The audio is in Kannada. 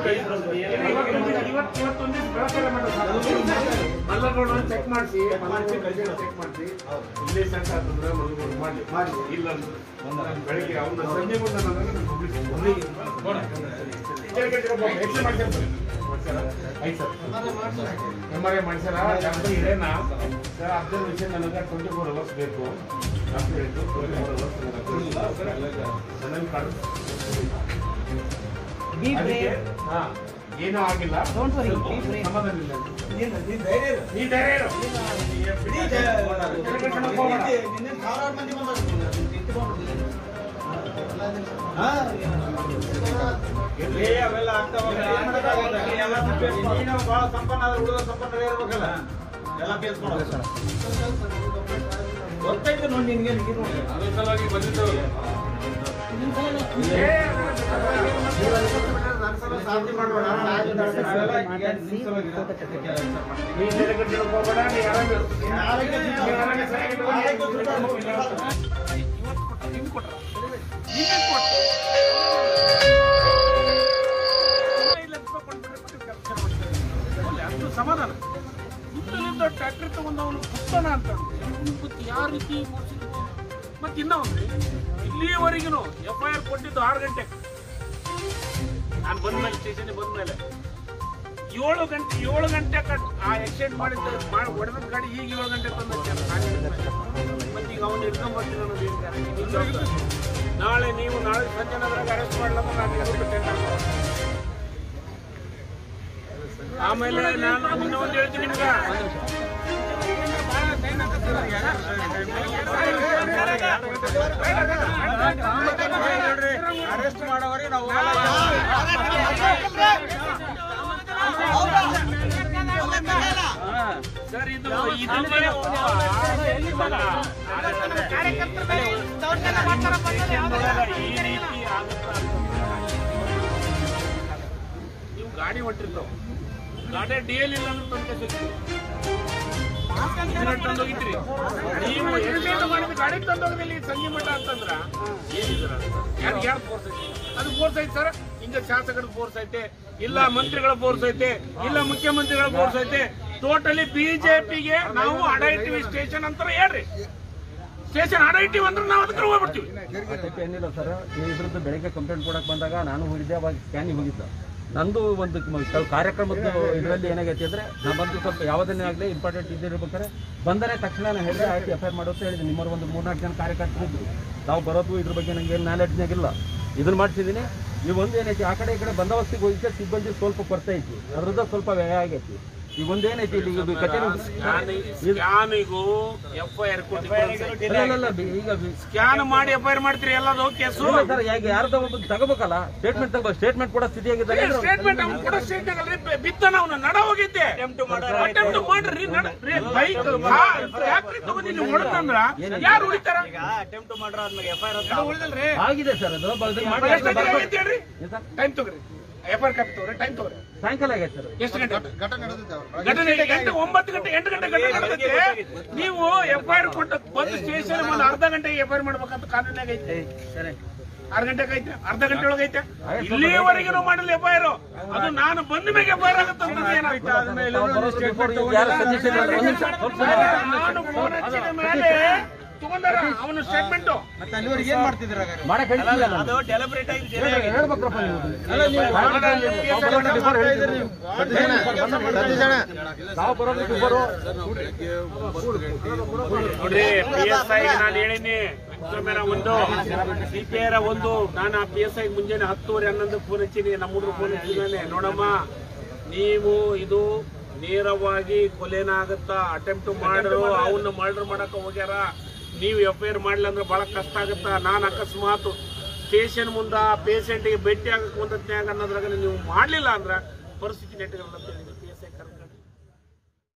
ಇವತ್ತು ಇವತ್ತೊಂದು ದಿವಸ ಬೆಳಕಲ್ಲ ಮಲ್ಲಗೌಡ ಚೆಕ್ ಮಾಡಿಸಿ ಚೆಕ್ ಮಾಡಿಸಿ ಇಲ್ಲೇ ಸೆಂಟ್ ಆಗ್ತಂದ್ರೆ ಮಲ್ಲಗೌಡ ಮಾಡಿ ಮಾಡಿ ಇಲ್ಲ ಅಂದ್ರೆ ಬೆಳಿಗ್ಗೆ ಅವನ ಸಂಜೆ ಮುಂದೆ ಎಮ್ ಆರ್ ಐ ಮಾಡ್ಸ್ಯಾರ ಡಾಕ್ಟರ್ ಇರೇನಾ ಸರ್ ಅಬ್ಸರ್ವೇಷನ್ ನನಗೆ ಟ್ವೆಂಟಿ ಫೋರ್ ಅವರ್ಸ್ ಬೇಕು ಡಾಕ್ಟರ್ ಹೇಳಿದ್ದು ಟ್ವೆಂಟಿ ಫೋರ್ ಅವರ್ಸ್ ನನಗೆ ಕಾಡು ಅದಕ್ಕೆ ಹಾ ಏನೂ ಆಗಿಲ್ಲ Don't worry, ಸ್ವಲ್ಪ be brave. ಸಮಾಧಾನ ಇಲ್ಲ. ನೀ ಧೈರ್ಯ ಇರು. ಕೆಳಗಡೆ ಹೋಗ್ಬೇಡ. ಏ, ಅವೆಲ್ಲ ಆಗ್ತಾವಲ್ಲ, ಏನ್ ಮಾಡಕ್ಕಾಗಲ್ಲ. ಎಲ್ಲ face ಮಾಡು. ನೀನು ಬಹಳ ಸಂಪನ್ನ ಆದ್ರೆ ಉಳಿದ ಸಂಪನ್ನರೇ ಇರ್ಬೇಕಲ್ಲ ಎಲ್ಲ ಫೇಸ್ ಮಾಡೋದು ಗೊತ್ತೈತೆ ನೋಡಿ ನಿನ್ಗೆ ನೀನು ಅದ್ರ ಸಲುವಾಗಿ ಬಂದಿದ್ದು ಸಾಧ್ಯ ಮಾಡಬೇಡ ಅವೆಲ್ಲ ಈಗ ನಿನ್ ಸಲುವಾಗಿ ಇದೆ. ನೀ ಕೆಳಗಡೆ ಹೋಗ್ಬೇಡ, ನೀ ಆರಾಮಿರು. ನೀ ಆರಾಮಿರು, ಸರಿಯಾಗಿ ಆರೋಗ್ಯ ಅಷ್ಟು ಸಮಾಧಾನ ಸುತ್ತಲಿಂದ ಟ್ರ್ಯಾಕ್ಟರ್ ತಗೊಂಡು ಅವನು ಪುಸ್ತನ ಅಂತ ಮತ್ತೆ ಯಾವ ರೀತಿ ಮಾಡ್ಸಿದ್ರು ಮತ್ತೆ ಇನ್ನೂ ಒಂದು ಇಲ್ಲಿಯವರೆಗೂ ಎಫ್ ಐ ಆರ್ ಕೊಟ್ಟಿದ್ದು ಆರು ಗಂಟೆ ನಾನು ಬಂದ ಮೇಲೆ ಸ್ಟೇಷನ್ಗೆ ಬಂದ ಮೇಲೆ ಏಳು ಗಂಟೆ ಏಳು ಗಂಟೆ ಕಟ್ ಆ ಆಕ್ಸಿಡೆಂಟ್ ಮಾಡಿದ್ದ ಮಾಡಿ ಹೊಡೆದ ಗಾಡಿ ಈಗ ಏಳು ಗಂಟೆ ತಂದ ಮತ್ತೆ ಈಗ ಅವನು ಹಿಡ್ಕೊಂಡ್ ಬರ್ತೀನಿ ಅನ್ನೋದು ಏನ್ ಗ್ಯಾರಂಟಿ? ನಿಮ್ ಜವಾಬ್ದಾರಿ. ನಾಳೆ ನೀವು ನಾಳೆ ಸಂಜೆ ನಗರಾಗ ಅರೆಸ್ಟ್ ಮಾಡ್ಲಮ್ಮ ನಾನು ಹೆಸರು ಆಮೇಲೆ ನಾನು ಇನ್ನೊಂದು ಹೇಳ್ತೀನಿ ನಿಮ್ಗೆ ಅರೆಸ್ಟ್ ಮಾಡೋವರೆಗೆ ನಾವು ಸರ್ ಇದು ಇದನ್ನೇ ಈ ರೀತಿ ಆಗುತ್ತೆ ನೀವು ಗಾಡಿ ಹೊಂಟಿರ್ತಾವ ಗಾಡಿ ಡಿ ಎಲ್ ಇಲ್ಲ ಅಂದ್ರೆ ತೊಂದರೆ ಸಿಗ್ತದೆ ತಂದು ಹೋಗಿದ್ರಿ ನೀವು ಎಕ್ಸ್ಟೆಂಡ್ ಮಾಡಿದ ಗಾಡಿ ತಂದು ಹೋಗಿದ್ರಿ ಸಂಜೆ ಮಠ ಅಂತಂದ್ರ ಏನಿದ್ರ ಯಾರು ಯಾರು ಫೋರ್ಸ್ ಐತಿ ಅದು ಫೋರ್ಸ್ ಐತಿ ಸರ್ ಹಿಂಗ ಶಾಸಕರ ಫೋರ್ಸ್ ಐತೆ ಇಲ್ಲ ಮಂತ್ರಿಗಳ ಫೋರ್ಸ್ ಐತೆ ಇಲ್ಲ ಮುಖ್ಯಮಂತ್ರಿಗಳ ಫೋರ್ಸ್ ಐತೆ ಟೋಟಲಿ ಬಿಜೆಪಿಗೆ ನಾವು ಅಡೈಟಿವಿ ಸ್ಟೇಷನ್ ಅಂತಾರ ಹೇಳ್ರಿ ಸ್ಟೇಷನ್ ಅಡೈಟಿವ್ ಅಂದ್ರೆ ನಾವು ಅದಕ್ಕೆ ಹೋಗ್ಬಿಡ್ತೀವಿ ಅದಕ್ಕೆ ಏನಿಲ್ಲ ಸರ್ ಇದ್ರದ್ದು ಬೆಳಗ್ಗೆ ಕಂಪ್ಲೇಂಟ್ ಕೊಡಕ್ಕೆ ಬಂದಾಗ ನಾನು ಹೋಗಿದ್ದೆ ಅವಾಗ ಸ್ಕ್ಯಾನಿಂಗ್ ಹೋಗಿದ್ದ ನಂದು ಒಂದು ಮ- ಕೆಲವು ಕಾರ್ಯಕ್ರಮದ ಇದರಲ್ಲಿ ಏನಾಗೈತಿ ಅಂದ್ರೆ ನಾನು ಬಂದು ಸ್ವಲ್ಪ ಯಾವುದನ್ನೇ ಆಗಲಿ ಇಂಪಾರ್ಟೆಂಟ್ ಇದ್ದಿರ್ಬೇಕಾದ್ರೆ ಬಂದರೆ ತಕ್ಷಣ ನಾನು ಹೇಳಿದೆ ಆಯ್ತು ಎಫ್ ಐ ಆರ್ ಮಾಡೋದು ಹೇಳಿದೆ ನಿಮ್ಮವ್ರು ಒಂದು ಮೂರ್ನಾಲ್ಕು ಜನ ಕಾರ್ಯಕರ್ತರಿದ್ರು ನಾವು ಬರೋದು ಇದ್ರ ಬಗ್ಗೆ ನನಗೆ ಏನು ನಾಲೆಡ್ಜ್ನಾಗಿಲ್ಲ ಇದನ್ನ ಮಾಡ್ತಿದ್ದೀನಿ ಈ ಒಂದು ಏನೈತಿ ಆ ಕಡೆ ಈ ಕಡೆ ಬಂದೋಬಸ್ತಿಗೆ ಹೋಗಿದ್ದೆ ಸಿಬ್ಬಂದಿ ಸ್ವಲ್ಪ ಕೊರತೆ ಐತಿ ಅದ್ರದ್ದು ಸ್ವಲ್ಪ ವ್ಯಯ ಆಗೈತಿ ಈಗ ಒಂದು ಏನೈತಿ ಇಲ್ಲಿ ಈಗ ಕಚೇರಿ ಸ್ಕ್ಯಾನಿಗೂ ಎಫ್ ಐ ಆರ್ ಕೊಟ್ಟು ಅಲ್ಲ, ಅಲ್ಲ, ಬಿ- ಈಗ ಬಿ- ಸ್ಕ್ಯಾನ್ ಮಾಡಿ ಎಫ್ ಐ ಆರ್ ಮಾಡ್ತೀರಿ ಎಲ್ಲದು ಕೇಸು ಇಲ್ಲ ಸರ್ ಈಗ ಯಾರ್ದೋ ಒಬ್ಬ ತಗೋಬೇಕಲ್ಲ ಸ್ಟೇಟ್ಮೆಂಟ್ ತಗೋ ಸ್ಟೇಟ್ಮೆಂಟ್ ಕೂಡ ಸ್ಥಿತಿಯಾಗಿದ್ದಾಗ ಸ್ಟೇಟ್ಮೆಂಟ್ ಅವ್ನು ಕೊಡೋ ಸ್ಟೇಟ್ಮೆಂಟ್ ಅಲ್ರಿ ಬಿ- ಬಿತ್ತನ ಅವನು ನಡ ಹೋಗಿದ್ದೆ ಅಟೆಂಪ್ಟ್ ಮಾಡ್ರಿ ನಡ ಬೈಕ್ ಫ್ಯಾಕ್ಟ್ರಿ ತಗೊಂಡು ಇಲ್ಲಿ ಹೊಡೆದಂದ್ರ ಯಾರು ಉಳಿತಾರ ಅಟೆಂಪ್ಟ್ ಮಾಡ್ರ ಆದ್ಮೇಲೆ ಎಫ್ ಐ ಉಳಿದಲ್ರಿ ಆಗಿದೆ ಸರ್ ಅದು ಬ- ಇದನ್ನ ಮಾಡಿ ಎಷ್ಟು ಗಂಟೆಗೆ ಆಗೈತೆ ಹೇಳ್ರಿ ಏನ್ ಸರ್? ಟೈಮ್ ತಗೋರಿ ಎಫ್ ಐ ಆರ್ ಕಾಪಿ ತಗೋರಿ ಟೈಮ್ ತಗೋರಿ ಸಾಯಂಕಾಲ ಆಗೈತೆ ಸರ್ ಎಷ್ಟು ಗಂಟೆ ಘಟನೆ ಗಂಟೆ ಒಂಬತ್ತು ಗಂಟೆ ಎಂಟು ಗಂಟೆ ಘಟನೆ ನಡೆದೈತೆ ನೀವು ಎಫ್ ಐ ಆರ್ ಕೊಟ್ಟು ಬಂದು ಸ್ಟೇಷನ್ ಒಂದು ಅರ್ಧ ಗಂಟೆಗೆ ಎಫ್ ಐ ಆರ್ ಮಾಡ್ಬೇಕಂತ ಕಾನೂನಾಗ ಐತೆ ಆರು ಗಂಟೆಗೆ ಐತೆ ಅರ್ಧ ಗಂಟೆ ಒಳಗೆ ಐತೆ ಇಲ್ಲಿಯವರೆಗೂ ಮಾಡಿಲ್ಲ ಎಫ್ ಐ ಆರ್ ಅದು ನಾನು ಬಂದ ಮೇಲೆ ಎಫ್ ಐ ಆರ್ ಆಗುತ್ತೆ ನಾವು ಬರೋಷ್ಟು before ಈಗ ಯಾರು suggestion ಮಾಡಿದ್ರು? ಒಂದ್ ನಿಮಿಷ, ಸ್ವಲ್ಪ ಸರಿ. ನಾನು ಫೋನ್ ಹಚ್ಚಿದ ಮೇಲೆ ತಗೊಂಡಾರ ಅವನ ಸ್ಟೇಟ್ಮೆಂಟ್ ಮತ್ತೆ ಅಲ್ಲಿವರೆಗೆ ಏನ್ ಮಾಡ್ತಿದ್ರ ಮಾಡಕ್ ಹೇಳ್ತಿಲ್ಲ ನಾನು. ಅದು ಡೆಲಿಬ್ರೇಟ್ ಆಗಿ ಹೇಳ್- ಹೇಳ್ಬೇಕ್ರಪ್ಪ ನೀವು. ನಾವು ಬರೋದು before ನೋಡ್ರಿ ಪಿ ಎಸ್ ಐ ನಾನು ಹೇಳಿನಿ ವಿಕ್ರಮೇನ ಒಂದು ಸಿ ಪಿ ಐರ ಒಂದು ನಾನು ಆ ಪಿ ಎಸ್ ಐ ಮುಂಜಾನೆ ಹತ್ತುವರೆ ಹನ್ನೊಂದು ಫೋನ್ ಹಚ್ಚೀನಿ ನಮ್ಮ ಹುಡುಗರು ಫೋನ್ ಹಚ್ಚಿದ್ದಾನೆ ನೋಡಮ್ಮ ನೀವು ಇದು ನೇರವಾಗಿ ಕೊಲೆನಾಗತ್ತಾ ಅಟೆಂಪ್ಟ್ ಮಾಡ್ರು ಅವನ್ನ ಮರ್ಡರ್ ಮಾಡಕ್ ಹೋಗ್ಯಾರ ನೀವು ಎಫ್ ಐ ಆರ್ ಮಾಡ್ಲಿಲ್ಲ ಅಂದ್ರೆ ಬಹಳ ಕಷ್ಟ ಆಗತ್ತಾ ನಾನು ಅಕಸ್ಮಾತ್ ಸ್ಟೇಷನ್ ಮುಂದ ಪೇಷಂಟ್ಗೆ ಭೇಟಿ ಆಗಕ್ ಒಂದತ್ನ್ಯಾಗ ಅನ್ನೋದ್ರಾಗ ನೀವು ಮಾಡ್ಲಿಲ್ಲ ಅಂದ್ರ ಪರಿಸ್ಥಿತಿ ನೆಟ್ಟಗಲ್ಲ ಅಂತ ಹೇಳಿದ್ರು